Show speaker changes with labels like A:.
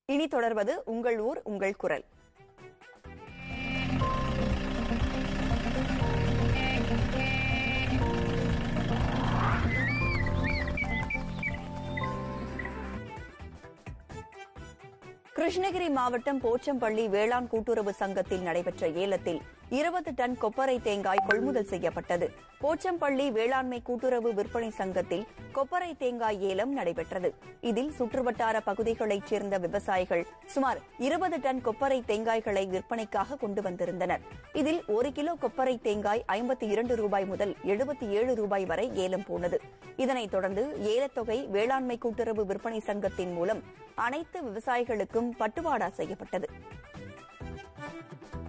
A: இனி தொடர்வது உங்கள் ஊர் உங்கள் குரல் கிருஷ்ணகிரி மாவட்டம் போச்சம்பள்ளி வேளாண் கூட்டுறவு சங்கத்தில் நடைபெற்ற ஏலத்தில் இருபது டன் கொப்பரை தேங்காய் கொள்முதல் செய்யப்பட்டது போச்சம்பள்ளி வேளாண்மை கூட்டுறவு விற்பனை சங்கத்தில் கொப்பரை தேங்காய் ஏலம் நடைபெற்றது இதில் சுற்றுவட்டார பகுதிகளைச் சேர்ந்த விவசாயிகள் சுமார் இருபது டன் கொப்பரை தேங்காய்களை விற்பனைக்காக கொண்டு வந்திருந்தனர் இதில் ஒரு கிலோ கொப்பரை தேங்காய் ஐம்பத்தி இரண்டு ரூபாய் முதல் எழுபத்தி ஏழு ரூபாய் வரை ஏலம் போனது இதனைத் தொடர்ந்து ஏலத்தொகை வேளாண்மை கூட்டுறவு விற்பனை சங்கத்தின் மூலம் அனைத்து விவசாயிகளுக்கும் பட்டுவாடா செய்யப்பட்டது